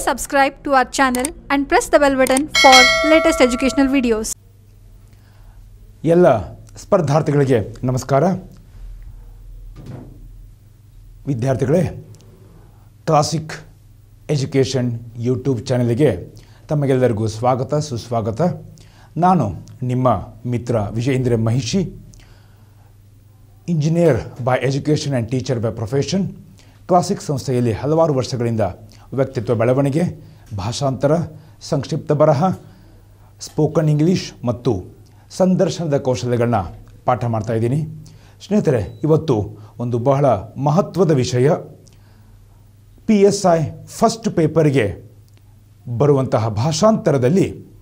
subscribe to our channel and press the bell button for latest educational videos. ಎಲ್ಲ ಸ್ಪರ್ಧಾರ್ಥಿಗಳಿಗೆ ನಮಸ್ಕಾರ ವಿದ್ಯಾರ್ಥಿಗಳೇ classic education YouTube ಚಾನಲಿಗೆ ತಮಗೆಲ್ಲರಿಗೂ ಸ್ವಾಗತ ಸುಸ್ವಾಗತ ನಾನು ನಿಮ್ಮ ಮಿತ್ರ Vijayendra Mahishi engineer by education and teacher by profession Classic ಸಂಸ್ಥೆಯಲ್ಲಿ ಹಲವಾರು ವರ್ಷಗಳಿಂದ ವ್ಯಕ್ತಿತ್ವ ಬೆಳವಣಿಗೆ ಭಾಷಾಂತರ ಸಂಕ್ಷಿಪ್ತ ಬರಹ ಸ್ಪೋಕನ್ ಇಂಗ್ಲೀಷ್ ಮತ್ತು ಸಂದರ್ಶನದ ಕೌಶಲ್ಯಗಳನ್ನ ಪಾಠ ಮಾಡ್ತಾ ಇದ್ದೀನಿ ಸ್ನೇಹಿತರೆ ಇವತ್ತು ಒಂದು ಬಹಳ ಮಹತ್ವದ ವಿಷಯ ಪಿ ಎಸ್ ಐ ಫಸ್ಟ್ ಪೇಪರ್ಗೆ ಬರುವಂತಹ ಭಾಷಾಂತರದಲ್ಲಿ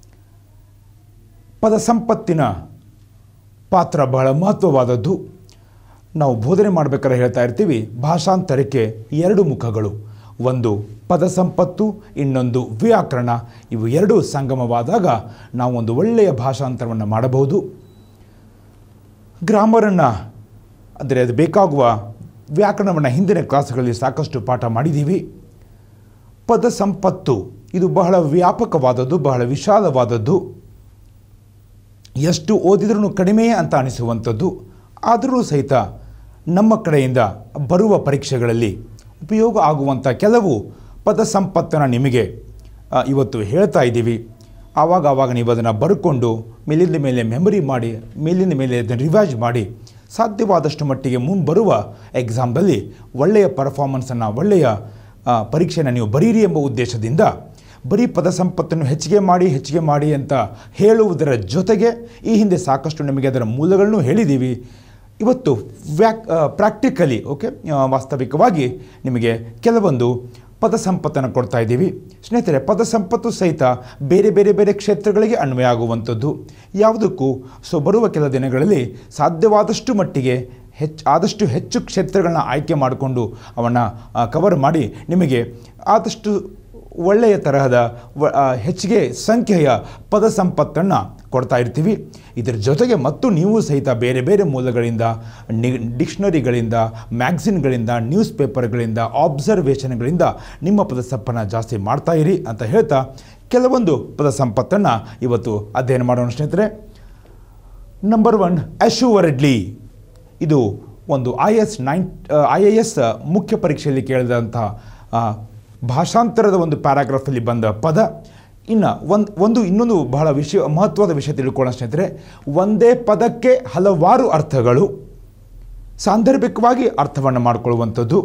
ಪದ ಸಂಪತ್ತಿನ ಪಾತ್ರ ಬಹಳ ಮಹತ್ವವಾದದ್ದು ನಾವು ಬೋಧನೆ ಮಾಡಬೇಕಾದ್ರೆ ಹೇಳ್ತಾ ಇರ್ತೀವಿ ಭಾಷಾಂತರಕ್ಕೆ ಎರಡು ಮುಖಗಳು ಒಂದು ಪದ ಸಂಪತ್ತು ಇನ್ನೊಂದು ವ್ಯಾಕರಣ ಇವು ಎರಡೂ ಸಂಗಮವಾದಾಗ ನಾವು ಒಂದು ಒಳ್ಳೆಯ ಭಾಷಾಂತರವನ್ನು ಮಾಡಬಹುದು ಗ್ರಾಮರನ್ನು ಅಂದರೆ ಅದು ಬೇಕಾಗುವ ವ್ಯಾಕರಣವನ್ನು ಹಿಂದಿನ ಕ್ಲಾಸ್ಗಳಲ್ಲಿ ಸಾಕಷ್ಟು ಪಾಠ ಮಾಡಿದ್ದೀವಿ ಪದ ಸಂಪತ್ತು ಇದು ಬಹಳ ವ್ಯಾಪಕವಾದದ್ದು ಬಹಳ ವಿಶಾಲವಾದದ್ದು ಎಷ್ಟು ಓದಿದ್ರೂ ಕಡಿಮೆ ಅಂತ ಅನಿಸುವಂಥದ್ದು ಆದರೂ ಸಹಿತ ನಮ್ಮ ಕಡೆಯಿಂದ ಬರುವ ಪರೀಕ್ಷೆಗಳಲ್ಲಿ ಉಪಯೋಗ ಆಗುವಂಥ ಕೆಲವು ಪದ ಸಂಪತ್ತನ್ನು ನಿಮಗೆ ಆ, ಇವತ್ತು ಹೇಳ್ತಾ ಇದ್ದೀವಿ ಆವಾಗ ಆವಾಗ ನೀವು ಅದನ್ನು ಬರ್ಕೊಂಡು ಮೇಲಿಂದ ಮೇಲೆ ಮೆಮರಿ ಮಾಡಿ ಮೇಲಿಂದ ಮೇಲೆ ಅದನ್ನು ರಿವೈಸ್ ಮಾಡಿ ಸಾಧ್ಯವಾದಷ್ಟು ಮಟ್ಟಿಗೆ ಮುಂಬರುವ ಎಕ್ಸಾಮ್ದಲ್ಲಿ ಒಳ್ಳೆಯ ಪರ್ಫಾರ್ಮೆನ್ಸನ್ನು ಒಳ್ಳೆಯ ಆ, ಪರೀಕ್ಷೆಯನ್ನು ನೀವು ಬರೀರಿ ಎಂಬ ಉದ್ದೇಶದಿಂದ ಬರೀ ಪದ ಸಂಪತ್ತನ್ನು ಹೆಚ್ಚಿಗೆ ಮಾಡಿ ಹೆಚ್ಚಿಗೆ ಮಾಡಿ ಅಂತ ಹೇಳುವುದರ ಜೊತೆಗೆ ಈ ಹಿಂದೆ ಸಾಕಷ್ಟು ನಿಮಗೆ ಅದರ ಮೂಲಗಳನ್ನು ಹೇಳಿದ್ದೀವಿ ಇವತ್ತು ವ್ಯಾಕ್ ಪ್ರಾಕ್ಟಿಕಲಿ ಓಕೆ ವಾಸ್ತವಿಕವಾಗಿ ನಿಮಗೆ ಕೆಲವೊಂದು ಪದ ಸಂಪತ್ತನ್ನು ಕೊಡ್ತಾ ಇದ್ದೀವಿ ಸ್ನೇಹಿತರೆ ಪದ ಸಂಪತ್ತು ಸಹಿತ ಬೇರೆ ಬೇರೆ ಬೇರೆ ಕ್ಷೇತ್ರಗಳಿಗೆ ಅನ್ವಯ ಆಗುವಂಥದ್ದು ಯಾವುದಕ್ಕೂ ಸೊ ಬರುವ ಕೆಲ ದಿನಗಳಲ್ಲಿ ಸಾಧ್ಯವಾದಷ್ಟು ಮಟ್ಟಿಗೆ ಹೆಚ್ಚು ಆದಷ್ಟು ಹೆಚ್ಚು ಕ್ಷೇತ್ರಗಳನ್ನ ಆಯ್ಕೆ ಮಾಡಿಕೊಂಡು ಅವನ್ನು ಕವರ್ ಮಾಡಿ ನಿಮಗೆ ಆದಷ್ಟು ಒಳ್ಳೆಯ ತರಹದ ವ- ಆ, ಹೆಚ್ಚಿಗೆ ಸಂಖ್ಯೆಯ ಪದ ಸಂಪತ್ತನ್ನು ಕೊಡ್ತಾ ಇರ್ತೀವಿ ಇದರ ಜೊತೆಗೆ ಮತ್ತು ನೀವು ಸಹಿತ ಬೇರೆ ಬೇರೆ ಮೂಲಗಳಿಂದ ನಿ ಡಿಕ್ಷನರಿಗಳಿಂದ ಮ್ಯಾಗ್ಝಿನ್ಗಳಿಂದ ನ್ಯೂಸ್ ಪೇಪರ್ಗಳಿಂದ ಆಬ್ಸರ್ವೇಷನ್ಗಳಿಂದ ನಿಮ್ಮ ಪದ ಸಂಪನ್ನು ಜಾಸ್ತಿ ಮಾಡ್ತಾ ಇರಿ ಅಂತ ಹೇಳ್ತಾ ಕೆಲವೊಂದು ಪದ ಸಂಪತ್ತನ್ನು ಇವತ್ತು ಅಧ್ಯಯನ ಮಾಡೋಣ ಸ್ನೇಹಿತರೆ ನಂಬರ್ ಒನ್ ಅಶ್ಯೂವರ್ಡ್ಲಿ ಇದು ಒಂದು I S nine I A S ಮುಖ್ಯ ಪರೀಕ್ಷೆಯಲ್ಲಿ ಕೇಳಿದಂಥ ಆ, ಭಾಷಾಂತರದ ಒಂದು ಪ್ಯಾರಾಗ್ರಾಫಲ್ಲಿ ಬಂದ ಪದ ಇನ್ನು ಒಂದು ಒಂದು ಇನ್ನೊಂದು ಬಹಳ ವಿಷಯ ಮಹತ್ವದ ವಿಷಯ ತಿಳ್ಕೊಳ್ಳೋಣ ಸ್ನೇಹಿತರೆ ಒಂದೇ ಪದಕ್ಕೆ ಹಲವಾರು ಅರ್ಥಗಳು ಸಾಂದರ್ಭಿಕವಾಗಿ ಅರ್ಥವನ್ನು ಮಾಡಿಕೊಳ್ಳುವಂಥದ್ದು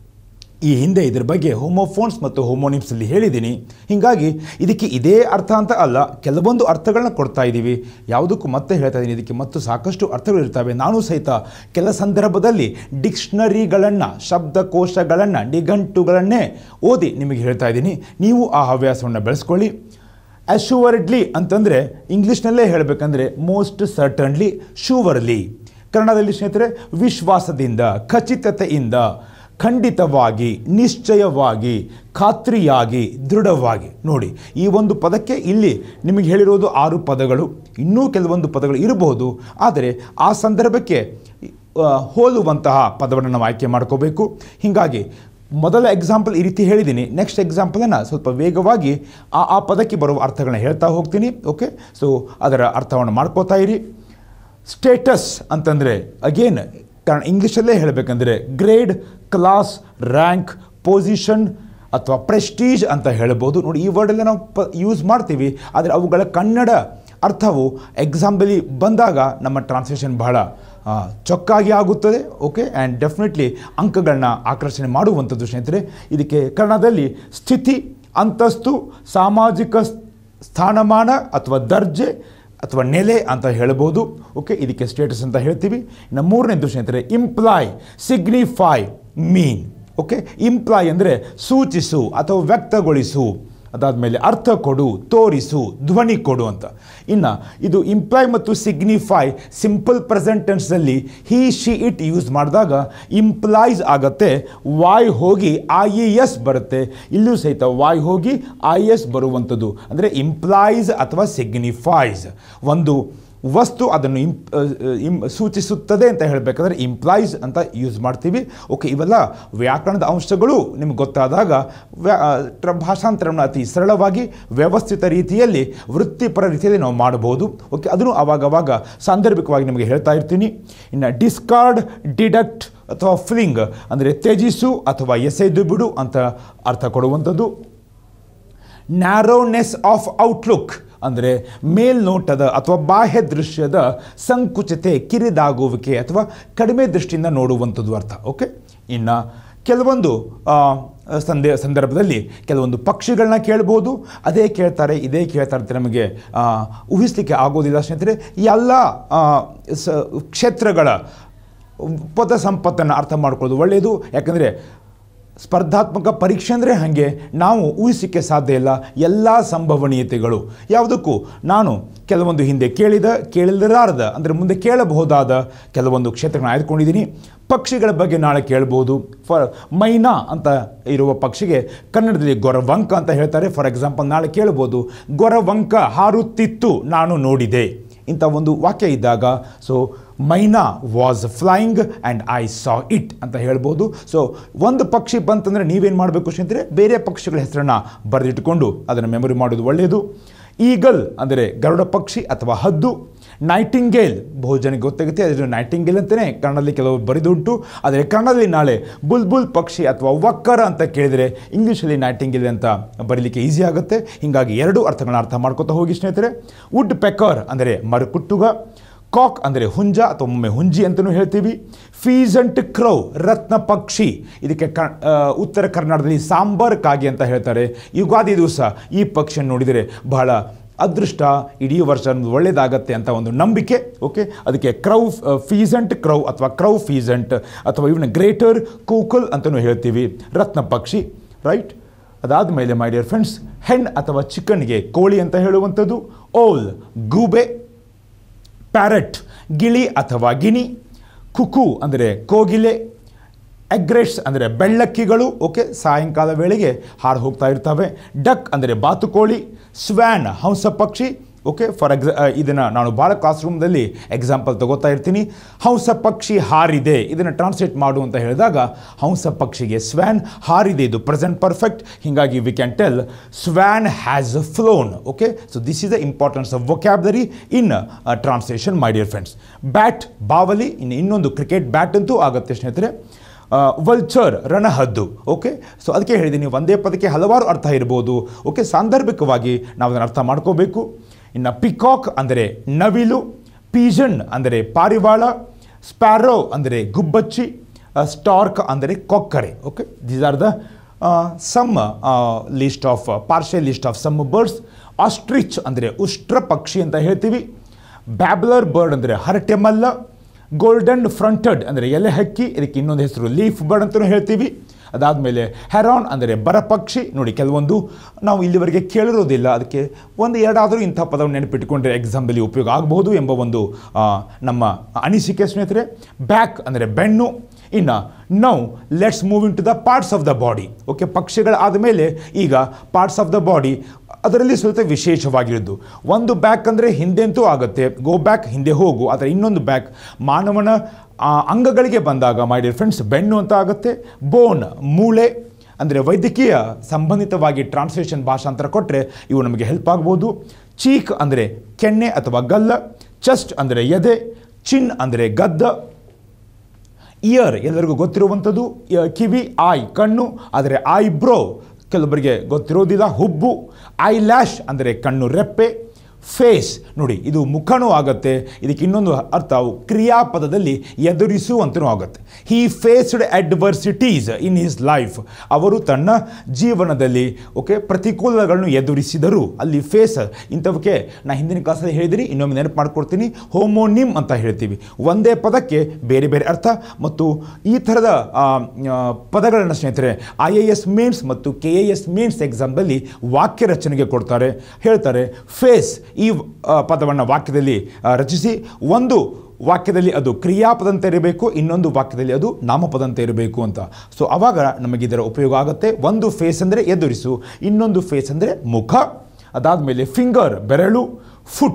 ಈ ಹಿಂದೆ ಇದ್ರ ಬಗ್ಗೆ ಹೋಮೋಫೋನ್ಸ್ ಮತ್ತು ಹೋಮೋನಿಮ್ಸಲ್ಲಿ ಹೇಳಿದ್ದೀನಿ ಹೀಗಾಗಿ ಇದಕ್ಕೆ ಇದೇ ಅರ್ಥ ಅಂತ ಅಲ್ಲ ಕೆಲವೊಂದು ಅರ್ಥಗಳನ್ನ ಕೊಡ್ತಾ ಇದ್ದೀವಿ ಯಾವುದಕ್ಕೂ ಮತ್ತೆ ಹೇಳ್ತಾ ಇದ್ದೀನಿ ಇದಕ್ಕೆ ಮತ್ತು ಸಾಕಷ್ಟು ಅರ್ಥಗಳು ಇರ್ತವೆ ನಾನು ಸಹಿತ ಕೆಲ ಸಂದರ್ಭದಲ್ಲಿ ಡಿಕ್ಷನರಿಗಳನ್ನು ಶಬ್ದಕೋಶಗಳನ್ನು ನಿಘಂಟುಗಳನ್ನೇ ಓದಿ ನಿಮಗೆ ಹೇಳ್ತಾ ಇದ್ದೀನಿ ನೀವು ಆ ಹವ್ಯಾಸವನ್ನು ಬೆಳೆಸ್ಕೊಳ್ಳಿ ಅಶ್ಯೂವರ್ಡ್ಲಿ ಅಂತಂದರೆ ಇಂಗ್ಲೀಷ್ನಲ್ಲೇ ಹೇಳಬೇಕಂದ್ರೆ ಮೋಸ್ಟ್ ಸರ್ಟನ್ಲಿ ಶೂವರ್ಲಿ ಕನ್ನಡದಲ್ಲಿ ಸ್ನೇಹಿತರೆ ವಿಶ್ವಾಸದಿಂದ ಖಚಿತತೆಯಿಂದ ಖಂಡಿತವಾಗಿ ನಿಶ್ಚಯವಾಗಿ ಖಾತ್ರಿಯಾಗಿ ದೃಢವಾಗಿ ನೋಡಿ ಈ ಒಂದು ಪದಕ್ಕೆ ಇಲ್ಲಿ ನಿಮಗೆ ಹೇಳಿರೋದು ಆರು ಪದಗಳು ಇನ್ನೂ ಕೆಲವೊಂದು ಪದಗಳು ಇರಬಹುದು ಆದರೆ ಆ ಸಂದರ್ಭಕ್ಕೆ ಆ, ಹೋಲುವಂತಹ ಪದವನ್ನು ನಾವು ಆಯ್ಕೆ ಮಾಡ್ಕೋಬೇಕು ಹೀಗಾಗಿ ಮೊದಲ ಎಕ್ಸಾಂಪಲ್ ಈ ರೀತಿ ಹೇಳಿದ್ದೀನಿ ನೆಕ್ಸ್ಟ್ ಎಕ್ಸಾಂಪಲನ್ನು ಸ್ವಲ್ಪ ವೇಗವಾಗಿ ಆ ಆ ಪದಕ್ಕೆ ಬರುವ ಅರ್ಥಗಳನ್ನ ಹೇಳ್ತಾ ಹೋಗ್ತೀನಿ ಓಕೆ ಸೊ ಅದರ ಅರ್ಥವನ್ನು ಮಾಡ್ಕೋತಾ ಇರಿ ಸ್ಟೇಟಸ್ ಅಂತಂದರೆ ಅಗೇನ್ ಕಾರಣ ಇಂಗ್ಲೀಷಲ್ಲೇ ಹೇಳಬೇಕಂದ್ರೆ ಗ್ರೇಡ್ ಕ್ಲಾಸ್ ರ್ಯಾಂಕ್ ಪೊಸಿಷನ್ ಅಥವಾ ಪ್ರೆಸ್ಟೀಜ್ ಅಂತ ಹೇಳ್ಬೋದು ನೋಡಿ ಈ ವರ್ಡೆಲ್ಲ ನಾವು ಪ ಯೂಸ್ ಮಾಡ್ತೀವಿ ಆದರೆ ಅವುಗಳ ಕನ್ನಡ ಅರ್ಥವು ಎಕ್ಸಾಂಪಲಿ ಬಂದಾಗ ನಮ್ಮ ಟ್ರಾನ್ಸ್ಲೇಷನ್ ಬಹಳ ಆ, ಚೊಕ್ಕಾಗಿ ಆಗುತ್ತದೆ ಓಕೆ ಆ್ಯಂಡ್ ಡೆಫಿನೆಟ್ಲಿ ಅಂಕಗಳನ್ನ ಆಕರ್ಷಣೆ ಮಾಡುವಂಥದ್ದು ಸ್ನೇಹಿತರೆ ಇದಕ್ಕೆ ಕನ್ನಡದಲ್ಲಿ ಸ್ಥಿತಿ ಅಂತಸ್ತು ಸಾಮಾಜಿಕ ಸ್- ಸ್ಥಾನಮಾನ ಅಥವಾ ದರ್ಜೆ ಅಥವಾ ನೆಲೆ ಅಂತ ಹೇಳ್ಬೋದು ಓಕೆ ಇದಕ್ಕೆ ಸ್ಟೇಟಸ್ ಅಂತ ಹೇಳ್ತೀವಿ ಇನ್ನು ಮೂರನೇದು ಸ್ನೇಹಿತರೆ imply signify mean okay imply ಅಂದರೆ ಸೂಚಿಸು ಅಥವಾ ವ್ಯಕ್ತಗೊಳಿಸು ಅದಾದಮೇಲೆ ಅರ್ಥ ಕೊಡು ತೋರಿಸು ಧ್ವನಿ ಕೊಡು ಅಂತ ಇನ್ನು ಇದು ಇಂಪ್ಲಾಯ್ ಮತ್ತು ಸಿಗ್ನಿಫೈ ಸಿಂಪಲ್ ಪ್ರೆಸೆಂಟೆನ್ಸ್ನಲ್ಲಿ ಹಿ ಶಿ ಇಟ್ ಯೂಸ್ ಮಾಡಿದಾಗ ಇಂಪ್ಲಾಯ್ಸ್ ಆಗತ್ತೆ ವಾಯ್ ಹೋಗಿ ಐ ಇ ಎಸ್ ಬರುತ್ತೆ ಇಲ್ಲೂ ಸಹಿತ ವಾಯ್ ಹೋಗಿ ಐ ಎಸ್ ಬರುವಂಥದ್ದು ಅಂದರೆ ಇಂಪ್ಲಾಯ್ಸ್ ಅಥವಾ ಸಿಗ್ನಿಫೈಸ್ ಒಂದು ವಸ್ತು ಅದನ್ನು ಇಂಪ್ ಇಂ ಸೂಚಿಸುತ್ತದೆ ಅಂತ ಹೇಳಬೇಕಾದ್ರೆ ಇಂಪ್ಲಾಯ್ಸ್ ಅಂತ ಯೂಸ್ ಮಾಡ್ತೀವಿ ಓಕೆ ಇವೆಲ್ಲ ವ್ಯಾಕರಣದ ಅಂಶಗಳು ನಿಮ್ಗೆ ಗೊತ್ತಾದಾಗ ವ್ಯಾ ಟ್ರ ಭಾಷಾಂತರವನ್ನು ಅತಿ ಸರಳವಾಗಿ ವ್ಯವಸ್ಥಿತ ರೀತಿಯಲ್ಲಿ ವೃತ್ತಿಪರ ರೀತಿಯಲ್ಲಿ ನಾವು ಮಾಡಬಹುದು ಓಕೆ ಅದನ್ನು ಅವಾಗವಾಗ ಸಾಂದರ್ಭಿಕವಾಗಿ ನಿಮಗೆ ಹೇಳ್ತಾ ಇರ್ತೀನಿ ಇನ್ನು ಡಿಸ್ಕಾರ್ಡ್ ಡಿಡಕ್ಟ್ ಅಥವಾ ಫ್ಲಿಂಗ್ ಅಂದರೆ ತ್ಯಜಿಸು ಅಥವಾ ಎಸೆದು ಬಿಡು ಅಂತ ಅರ್ಥ ಕೊಡುವಂಥದ್ದು ನ್ಯಾರೋನೆಸ್ ಆಫ್ ಔಟ್ಲುಕ್ ಅಂದರೆ ಮೇಲ್ನೋಟದ ಅಥವಾ ಬಾಹ್ಯ ದೃಶ್ಯದ ಸಂಕುಚಿತೆ ಕಿರಿದಾಗುವಿಕೆ ಅಥವಾ ಕಡಿಮೆ ದೃಷ್ಟಿಯಿಂದ ನೋಡುವಂಥದ್ದು ಅರ್ಥ ಓಕೆ ಇನ್ನು ಕೆಲವೊಂದು ಆ, ಸಂದೇ ಸಂದರ್ಭದಲ್ಲಿ ಕೆಲವೊಂದು ಪಕ್ಷಿಗಳನ್ನ ಕೇಳ್ಬೋದು ಅದೇ ಕೇಳ್ತಾರೆ ಇದೇ ಕೇಳ್ತಾರೆ ಅಂತ ನಮಗೆ ಆ, ಊಹಿಸ್ಲಿಕ್ಕೆ ಆಗೋದಿಲ್ಲ ಸ್ನೇಹಿತರೆ ಎಲ್ಲ ಆ, ಸ ಕ್ಷೇತ್ರಗಳ ಪದ ಸಂಪತ್ತನ್ನು ಅರ್ಥ ಮಾಡ್ಕೊಳ್ಳೋದು ಒಳ್ಳೆಯದು ಯಾಕಂದರೆ ಸ್ಪರ್ಧಾತ್ಮಕ ಪರೀಕ್ಷೆ ಅಂದರೆ ಹಾಗೆ ನಾವು ಊಹಿಸಲಿಕ್ಕೆ ಸಾಧ್ಯ ಇಲ್ಲ ಎಲ್ಲ ಸಂಭವನೀಯತೆಗಳು ಯಾವುದಕ್ಕೂ ನಾನು ಕೆಲವೊಂದು ಹಿಂದೆ ಕೇಳಿದ ಕೇಳಿರಲಾರದ ಅಂದರೆ ಮುಂದೆ ಕೇಳಬಹುದಾದ ಕೆಲವೊಂದು ಕ್ಷೇತ್ರಗಳನ್ನ ಆಯ್ದುಕೊಂಡಿದ್ದೀನಿ ಪಕ್ಷಿಗಳ ಬಗ್ಗೆ ನಾಳೆ ಕೇಳ್ಬೋದು ಫಾರ್ ಮೈನಾ ಅಂತ ಇರುವ ಪಕ್ಷಿಗೆ ಕನ್ನಡದಲ್ಲಿ ಗೊರವಂಕ ಅಂತ ಹೇಳ್ತಾರೆ ಫಾರ್ ಎಕ್ಸಾಂಪಲ್ ನಾಳೆ ಕೇಳ್ಬೋದು ಗೊರವಂಕ ಹಾರುತ್ತಿತ್ತು ನಾನು ನೋಡಿದೆ ಇಂಥ ಒಂದು ವಾಕ್ಯ ಇದ್ದಾಗ so myna was flying and I saw it ಅಂತ ಹೇಳ್ಬೋದು ಸೊ ಒಂದು ಪಕ್ಷಿ ಬಂತಂದರೆ ನೀವೇನು ಮಾಡಬೇಕು ಸ್ನೇಹಿತರೆ ಬೇರೆ ಪಕ್ಷಿಗಳ ಹೆಸರನ್ನು ಬರೆದಿಟ್ಟುಕೊಂಡು ಅದನ್ನು ಮೆಮೊರಿ ಮಾಡೋದು ಒಳ್ಳೆಯದು ಈಗಲ್ ಅಂದರೆ ಗರುಡ ಪಕ್ಷಿ ಅಥವಾ ಹದ್ದು ನೈಟಿಂಗೇಲ್ ಬಹು ಜನಕ್ಕೆ ಗೊತ್ತಾಗುತ್ತೆ ಅದನ್ನು ನೈಟಿಂಗೇಲ್ ಅಂತಲೇ ಕನ್ನಡದಲ್ಲಿ ಕೆಲವು ಬರೆದುಂಟು ಆದರೆ ಕನ್ನಡದಲ್ಲಿ ನಾಳೆ ಬುಲ್ಬುಲ್ ಪಕ್ಷಿ ಅಥವಾ ವಕ್ಕರ ಅಂತ ಕೇಳಿದರೆ ಇಂಗ್ಲೀಷಲ್ಲಿ ನೈಟಿಂಗೇಲ್ ಅಂತ ಬರೀಲಿಕ್ಕೆ ಈಸಿ ಆಗುತ್ತೆ ಹೀಗಾಗಿ ಎರಡು ಅರ್ಥಗಳನ್ನ ಅರ್ಥ ಮಾಡ್ಕೊತಾ ಹೋಗಿ ಸ್ನೇಹಿತರೆ ವುಡ್ ಪೆಕರ್ ಅಂದರೆ ಮರಕುಟ್ಟುಗ ಕಾಕ್ ಅಂದರೆ ಹುಂಜ ಅಥವಾ ಒಮ್ಮೆ ಹುಂಜಿ ಅಂತಲೂ ಹೇಳ್ತೀವಿ ಫೀಸಂಟ್ ಕ್ರೌ ರತ್ನ ಪಕ್ಷಿ ಇದಕ್ಕೆ ಕ ಆ, ಉತ್ತರ ಕರ್ನಾಟಕದಲ್ಲಿ ಸಾಂಬಾರ್ ಕಾಗೆ ಅಂತ ಹೇಳ್ತಾರೆ ಯುಗಾದಿ ದಿವಸ ಈ ಪಕ್ಷಿಯನ್ನು ನೋಡಿದರೆ ಬಹಳ ಅದೃಷ್ಟ ಇಡೀ ವರ್ಷ ನಮ್ದು ಒಳ್ಳೆಯದಾಗತ್ತೆ ಅಂತ ಒಂದು ನಂಬಿಕೆ ಓಕೆ ಅದಕ್ಕೆ ಕ್ರೌ ಫೀಸಂಟ್ ಕ್ರೌ ಅಥವಾ ಕ್ರೌ ಫೀಸಂಟ್ ಅಥವಾ ಇವನ್ನ ಗ್ರೇಟರ್ ಕೂಕಲ್ ಅಂತಲೂ ಹೇಳ್ತೀವಿ ರತ್ನ ಪಕ್ಷಿ ರೈಟ್ ಅದಾದ ಮೇಲೆ ಮೈ ಡಿಯರ್ ಫ್ರೆಂಡ್ಸ್ ಹೆಣ್ ಅಥವಾ ಚಿಕನ್ಗೆ ಕೋಳಿ ಅಂತ ಹೇಳುವಂಥದ್ದು ಓಲ್ ಗೂಬೆ ಪ್ಯಾರೆಟ್ ಗಿಳಿ ಅಥವಾ ಗಿಣಿ ಕುಕು ಅಂದರೆ ಕೋಗಿಲೆ ಎಗ್ರೆಟ್ಸ್ ಅಂದರೆ ಬೆಳ್ಳಕ್ಕಿಗಳು ಓಕೆ ಸಾಯಂಕಾಲ ವೇಳೆಗೆ ಹಾರು ಹೋಗ್ತಾ ಇರ್ತವೆ ಡಕ್ ಅಂದರೆ ಬಾತುಕೋಳಿ ಸ್ವ್ಯಾನ್ ಹಂಸ ಪಕ್ಷಿ ಓಕೆ ಫಾರ್ ಎಕ್ಸಾ ಇದನ್ನು ನಾನು ಭಾಳ ಕ್ಲಾಸ್ ರೂಮ್ದಲ್ಲಿ ಎಕ್ಸಾಂಪಲ್ ತಗೋತಾ ಇರ್ತೀನಿ ಹಂಸ ಪಕ್ಷಿ ಹಾರಿದೆ ಇದನ್ನು ಟ್ರಾನ್ಸ್ಲೇಟ್ ಮಾಡು ಅಂತ ಹೇಳಿದಾಗ ಹಂಸ ಪಕ್ಷಿಗೆ ಸ್ವ್ಯಾನ್ ಹಾರಿದೆ ಇದು ಪ್ರೆಸೆಂಟ್ ಪರ್ಫೆಕ್ಟ್ ಹೀಗಾಗಿ we can tell swan has flown okay so this is the importance of vocabulary in translation my dear friends bat ಬಾವಲಿ ಇನ್ನು ಇನ್ನೊಂದು ಕ್ರಿಕೆಟ್ ಬ್ಯಾಟ್ ಅಂತೂ ಆಗುತ್ತೆ ಸ್ನೇಹಿತರೆ ವಲ್ಚರ್ ರಣಹದ್ದು ಓಕೆ ಸೊ ಅದಕ್ಕೆ ಹೇಳಿದ್ದೀನಿ ಒಂದೇ ಪದಕ್ಕೆ ಹಲವಾರು ಅರ್ಥ ಇರ್ಬೋದು ಓಕೆ ಸಾಂದರ್ಭಿಕವಾಗಿ ನಾವು ಅದನ್ನು ಅರ್ಥ ಮಾಡ್ಕೋಬೇಕು ಇನ್ನು ಪಿಕಾಕ್ ಅಂದರೆ ನವಿಲು ಪೀಜನ್ ಅಂದರೆ ಪಾರಿವಾಳ ಸ್ಪ್ಯಾರೋ ಅಂದರೆ ಗುಬ್ಬಚ್ಚಿ ಸ್ಟಾರ್ಕ್ ಅಂದರೆ ಕೊಕ್ಕರೆ okay these are the some list of partial list of some birds ostrich ಅಂದರೆ ಉಷ್ಟ್ರ ಪಕ್ಷಿ ಅಂತ ಹೇಳ್ತೀವಿ ಬ್ಯಾಬ್ಲರ್ ಬರ್ಡ್ ಅಂದರೆ ಹರಟೆಮಲ್ಲ ಗೋಲ್ಡನ್ ಫ್ರಂಟೆಡ್ ಅಂದರೆ ಎಲೆ ಹಕ್ಕಿ ಇದಕ್ಕೆ ಇನ್ನೊಂದು ಹೆಸರು ಲೀಫ್ ಬರ್ಡ್ ಅಂತಲೂ ಹೇಳ್ತೀವಿ ಅದಾದಮೇಲೆ ಹೆರಾನ್ ಅಂದರೆ ಬರಪಕ್ಷಿ ನೋಡಿ ಕೆಲವೊಂದು ನಾವು ಇಲ್ಲಿವರೆಗೆ ಕೇಳಿರೋದಿಲ್ಲ ಅದಕ್ಕೆ ಒಂದು ಎರಡಾದರೂ ಇಂಥ ಪದವನ್ನು ನೆನಪಿಟ್ಟುಕೊಂಡ್ರೆ ಎಕ್ಸಾಂಪಲಿ ಉಪಯೋಗ ಆಗಬಹುದು ಎಂಬ ಒಂದು ಆ, ನಮ್ಮ ಅನಿಸಿಕೆ ಸ್ನೇಹಿತರೆ ಬ್ಯಾಕ್ ಅಂದರೆ ಬೆನ್ನು ಇನ್ನು now let's move into the parts of the body okay ಪಕ್ಷಿಗಳಾದ ಮೇಲೆ ಈಗ ಪಾರ್ಟ್ಸ್ ಆಫ್ ದ ಬಾಡಿ ಅದರಲ್ಲಿ ಸ್ವಲ್ಪ ವಿಶೇಷವಾಗಿರೋದು ಒಂದು ಬ್ಯಾಕ್ ಅಂದರೆ ಹಿಂದೆ ಅಂತೂ ಆಗುತ್ತೆ ಗೋ ಬ್ಯಾಕ್ ಹಿಂದೆ ಹೋಗು ಆದರೆ ಇನ್ನೊಂದು ಬ್ಯಾಕ್ ಮಾನವನ ಆ, ಅಂಗಗಳಿಗೆ ಬಂದಾಗ ಮೈ ಡಿಯರ್ ಫ್ರೆಂಡ್ಸ್ ಬೆನ್ನು ಅಂತ ಆಗುತ್ತೆ ಬೋನ್ ಮೂಳೆ ಅಂದರೆ ವೈದ್ಯಕೀಯ ಸಂಬಂಧಿತವಾಗಿ ಟ್ರಾನ್ಸ್ಲೇಷನ್ ಭಾಷಾಂತರ ಕೊಟ್ಟರೆ ಇವು ನಮಗೆ ಹೆಲ್ಪ್ ಆಗ್ಬೋದು ಚೀಕ್ ಅಂದರೆ ಕೆನ್ನೆ ಅಥವಾ ಗಲ್ಲ ಚೆಸ್ಟ್ ಅಂದರೆ ಎದೆ ಚಿನ್ ಅಂದರೆ ಗದ್ದ ಇಯರ್ ಎಲ್ಲರಿಗೂ ಗೊತ್ತಿರುವಂಥದ್ದು ಯ- ಕಿವಿ ಆಯ್ ಕಣ್ಣು ಆದರೆ ಐಬ್ರೋ ಕೆಲವರಿಗೆ ಗೊತ್ತಿರೋದಿಲ್ಲ ಹುಬ್ಬು ಐ ಲ್ಯಾಶ್ ಅಂದರೆ ಕಣ್ಣು ರೆಪ್ಪೆ ಫೇಸ್ ನೋಡಿ ಇದು ಮುಖನೂ ಆಗುತ್ತೆ ಇದಕ್ಕೆ ಇನ್ನೊಂದು ಅರ್ಥ ಕ್ರಿಯಾಪದದಲ್ಲಿ ಎದುರಿಸು ಅಂತಲೂ ಆಗುತ್ತೆ he faced adversities in his life ಅವರು ತನ್ನ ಜೀವನದಲ್ಲಿ ಓಕೆ ಪ್ರತಿಕೂಲಗಳನ್ನು ಎದುರಿಸಿದರು ಅಲ್ಲಿ ಫೇಸ್ ಇಂಥವಕ್ಕೆ ನಾ ಹಿಂದಿನ ಕ್ಲಾಸಲ್ಲಿ ಹೇಳಿದಿರಿ ಇನ್ನೊಮ್ಮೆ ನೆನಪು ಮಾಡ್ಕೊಡ್ತೀನಿ ಹೋಮೋನಿಮ್ ಅಂತ ಹೇಳ್ತೀವಿ ಒಂದೇ ಪದಕ್ಕೆ ಬೇರೆ ಬೇರೆ ಅರ್ಥ ಮತ್ತು ಈ ಥರದ ಆ, ಆ, ಪದಗಳನ್ನು ಸ್ನೇಹಿತರೆ ಐ ಎ ಎಸ್ ಮೇನ್ಸ್ ಮತ್ತು ಕೆ ಎ ಎಸ್ ಮೇನ್ಸ್ ಎಕ್ಸಾಮ್ದಲ್ಲಿ ವಾಕ್ಯ ರಚನೆಗೆ ಕೊಡ್ತಾರೆ ಹೇಳ್ತಾರೆ ಫೇಸ್ ಈ ಪದವನ್ನು ವಾಕ್ಯದಲ್ಲಿ ಆ, ರಚಿಸಿ ಒಂದು ವಾಕ್ಯದಲ್ಲಿ ಅದು ಕ್ರಿಯಾಪದಂತೆ ಇರಬೇಕು ಇನ್ನೊಂದು ವಾಕ್ಯದಲ್ಲಿ ಅದು ನಾಮಪದಂತೆ ಇರಬೇಕು ಅಂತ ಸೊ ಆವಾಗ ನಮಗೆ ಇದರ ಉಪಯೋಗ ಆಗುತ್ತೆ ಒಂದು ಫೇಸ್ ಅಂದರೆ ಎದುರಿಸು ಇನ್ನೊಂದು ಫೇಸ್ ಅಂದರೆ ಮುಖ ಅದಾದಮೇಲೆ ಫಿಂಗರ್ ಬೆರಳು ಫುಟ್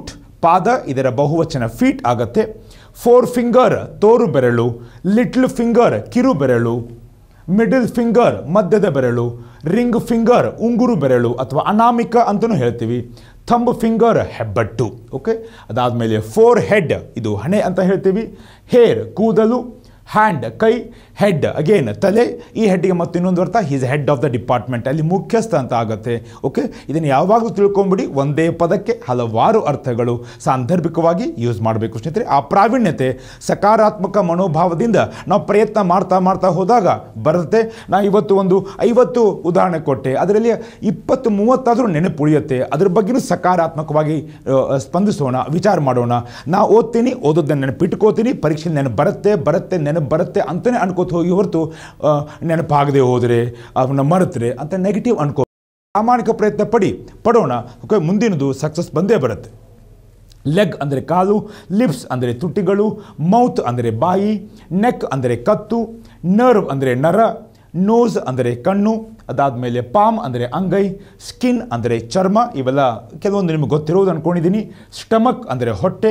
ಪಾದ ಇದರ ಬಹುವಚನ ಫೀಟ್ ಆಗತ್ತೆ ಫೋರ್ ಫಿಂಗರ್ ತೋರು ಬೆರಳು ಲಿಟ್ಲ್ ಫಿಂಗರ್ ಕಿರು ಬೆರಳು ಮಿಡಲ್ ಫಿಂಗರ್ ಮಧ್ಯದ ಬೆರಳು ರಿಂಗ್ ಫಿಂಗರ್ ಉಂಗುರು ಬೆರಳು ಅಥವಾ ಅನಾಮಿಕ ಅಂತಲೂ ಹೇಳ್ತೀವಿ ಥಂಬ್ ಫಿಂಗರ್ ಹೆಬ್ಬಟ್ಟು ಓಕೆ ಅದಾದಮೇಲೆ ಫೋರ್ ಹೆಡ್ ಇದು ಹಣೆ ಅಂತ ಹೇಳ್ತೀವಿ ಹೇರ್ ಕೂದಲು ಹ್ಯಾಂಡ್ ಕೈ ಹೆಡ್ ಅಗೇನ್ ತಲೆ ಈ ಹೆಡ್ಗೆ ಮತ್ತು ಇನ್ನೊಂದು ಅರ್ಥ is head of the department ಅಲ್ಲಿ ಮುಖ್ಯಸ್ಥ ಅಂತ ಆಗುತ್ತೆ ಓಕೆ ಇದನ್ನು ಯಾವಾಗಲೂ ತಿಳ್ಕೊಂಬಿಡಿ ಒಂದೇ ಪದಕ್ಕೆ ಹಲವಾರು ಅರ್ಥಗಳು ಸಾಂದರ್ಭಿಕವಾಗಿ ಯೂಸ್ ಮಾಡಬೇಕು ಸ್ನೇಹಿತರೆ ಆ ಪ್ರಾವೀಣ್ಯತೆ ಸಕಾರಾತ್ಮಕ ಮನೋಭಾವದಿಂದ ನಾವು ಪ್ರಯತ್ನ ಮಾಡ್ತಾ ಮಾಡ್ತಾ ಹೋದಾಗ ಬರುತ್ತೆ ನಾ ಇವತ್ತು ಒಂದು ಐವತ್ತು ಉದಾಹರಣೆ ಕೊಟ್ಟೆ ಅದರಲ್ಲಿ ಇಪ್ಪತ್ತು ಮೂವತ್ತಾದರೂ ನೆನಪು ಉಳಿಯುತ್ತೆ ಅದ್ರ ಬಗ್ಗೆನೂ ಸಕಾರಾತ್ಮಕವಾಗಿ ಆ, ಸ್ಪಂದಿಸೋಣ ವಿಚಾರ ಮಾಡೋಣ ನಾ ಓದ್ತೀನಿ ಓದೋದನ್ನ ನೆನಪಿಟ್ಕೋತೀನಿ ಪರೀಕ್ಷೆ ನೆನಪು ಬರುತ್ತೆ ಬರುತ್ತೆ ನೆನಪು ಬರುತ್ತೆ ಅಂತಲೇ ಅನ್ಕೋತ ಹೋಗಿ ಹೊರತು ಆ, ನೆನಪಾಗದೆ ಹೋದರೆ ಅವನ್ನ ಮರೆತರೆ ಅಂತ ನೆಗೆಟಿವ್ ಅನ್ಕೋ ಪ್ರಾಮಾಣಿಕ ಪ್ರಯತ್ನ ಪಡಿ ಪಡೋಣ ಓಕೆ ಮುಂದಿನದು ಸಕ್ಸಸ್ ಬಂದೇ ಬರುತ್ತೆ ಲೆಗ್ ಅಂದರೆ ಕಾಲು ಲಿಪ್ಸ್ ಅಂದರೆ ತುಟಿಗಳು ಮೌತ್ ಅಂದರೆ ಬಾಯಿ ನೆಕ್ ಅಂದರೆ ಕತ್ತು ನರ್ವ್ ಅಂದರೆ ನರ ನೋಸ್ ಅಂದರೆ ಕಣ್ಣು ಅದಾದಮೇಲೆ ಪಾಮ್ ಅಂದರೆ ಅಂಗೈ ಸ್ಕಿನ್ ಅಂದರೆ ಚರ್ಮ ಇವೆಲ್ಲ ಕೆಲವೊಂದು ನಿಮಗೆ ಗೊತ್ತಿರೋದು ಅಂದ್ಕೊಂಡಿದ್ದೀನಿ ಸ್ಟಮಕ್ ಅಂದರೆ ಹೊಟ್ಟೆ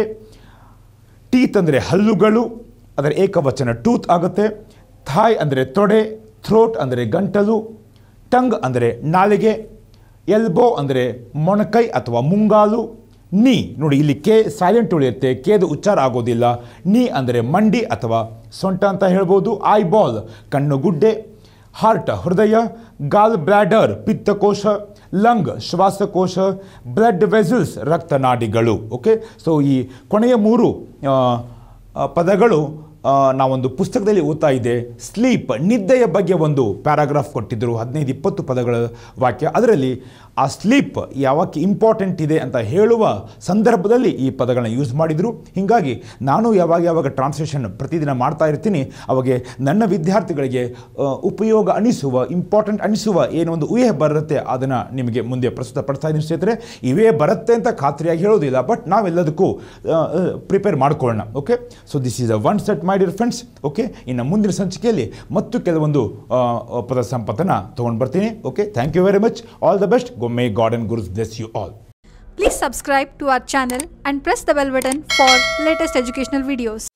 ಟೀತ್ ಅಂದರೆ ಹಲ್ಲುಗಳು ಅದರ ಏಕವಚನ ಟೂತ್ ಆಗುತ್ತೆ ಥಾಯ್ ಅಂದರೆ ತೊಡೆ ಥ್ರೋಟ್ ಅಂದರೆ ಗಂಟಲು ಟಂಗ್ ಅಂದರೆ ನಾಲಿಗೆ ಎಲ್ಬೋ ಅಂದರೆ ಮೊಣಕೈ ಅಥವಾ ಮುಂಗಾಲು ನೀ ನೋಡಿ ಇಲ್ಲಿ ಕೆ ಸೈಲೆಂಟ್ ಉಳಿಯುತ್ತೆ ಕೇದು ಉಚ್ಚಾರ ಆಗೋದಿಲ್ಲ ನೀ ಅಂದರೆ ಮಂಡಿ ಅಥವಾ ಸೊಂಟ ಅಂತ ಹೇಳ್ಬೋದು ಐ ಬಾಲ್ ಕಣ್ಣುಗುಡ್ಡೆ ಹಾರ್ಟ್ ಹೃದಯ ಗಾಲ್ ಬ್ಲ್ಯಾಡರ್ ಪಿತ್ತಕೋಶ ಲಂಗ್ ಶ್ವಾಸಕೋಶ ಬ್ಲಡ್ ವೆಸಲ್ಸ್ ರಕ್ತನಾಡಿಗಳು ಓಕೆ ಸೊ ಈ ಕೊನೆಯ ಮೂರು ಆ, ಆ, ಪದಗಳು ಆ, ನಾವೊಂದು ಪುಸ್ತಕದಲ್ಲಿ ಓದ್ತಾ ಇದ್ದೆ ಸ್ಲೀಪ್ ನಿದ್ದೆಯ ಬಗ್ಗೆ ಒಂದು ಪ್ಯಾರಾಗ್ರಾಫ್ ಕೊಟ್ಟಿದ್ದರು ಹದಿನೈದು ಇಪ್ಪತ್ತು ಪದಗಳ ವಾಕ್ಯ ಅದರಲ್ಲಿ ಆ ಸ್ಲೀಪ್ ಯಾವಕ್ಕೆ ಇಂಪಾರ್ಟೆಂಟ್ ಇದೆ ಅಂತ ಹೇಳುವ ಸಂದರ್ಭದಲ್ಲಿ ಈ ಪದಗಳನ್ನ ಯೂಸ್ ಮಾಡಿದರು ಹೀಗಾಗಿ ನಾನು ಯಾವಾಗ ಯಾವಾಗ ಟ್ರಾನ್ಸ್ಲೇಷನ್ ಪ್ರತಿದಿನ ಮಾಡ್ತಾ ಇರ್ತೀನಿ ಅವಾಗೆ ನನ್ನ ವಿದ್ಯಾರ್ಥಿಗಳಿಗೆ ಆ, ಉಪಯೋಗ ಅನಿಸುವ ಇಂಪಾರ್ಟೆಂಟ್ ಅನಿಸುವ ಏನೋ ಒಂದು ಊಹೆ ಬರುತ್ತೆ ಅದನ್ನು ನಿಮಗೆ ಮುಂದೆ ಪ್ರಸ್ತುತಪಡಿಸ್ತಾ ಇದ್ದೀನಿ ಸ್ನೇಹಿತರೆ ಇವೇ ಬರುತ್ತೆ ಅಂತ ಖಾತ್ರಿಯಾಗಿ ಹೇಳೋದಿಲ್ಲ ಬಟ್ ನಾವೆಲ್ಲದಕ್ಕೂ ಪ್ರಿಪೇರ್ ಮಾಡ್ಕೊಳ್ಳೋಣ okay so this is a one set my dear friends okay ಇನ್ನು ಮುಂದಿನ ಸಂಚಿಕೆಯಲ್ಲಿ ಮತ್ತು ಕೆಲವೊಂದು ಆ, ಆ, ಪದ ಸಂಪತ್ತನ್ನು ತೊಗೊಂಡು ಬರ್ತೀನಿ okay thank you very much all the best go may God and gurus bless you all Please subscribe to our channel and press the bell button for latest educational videos.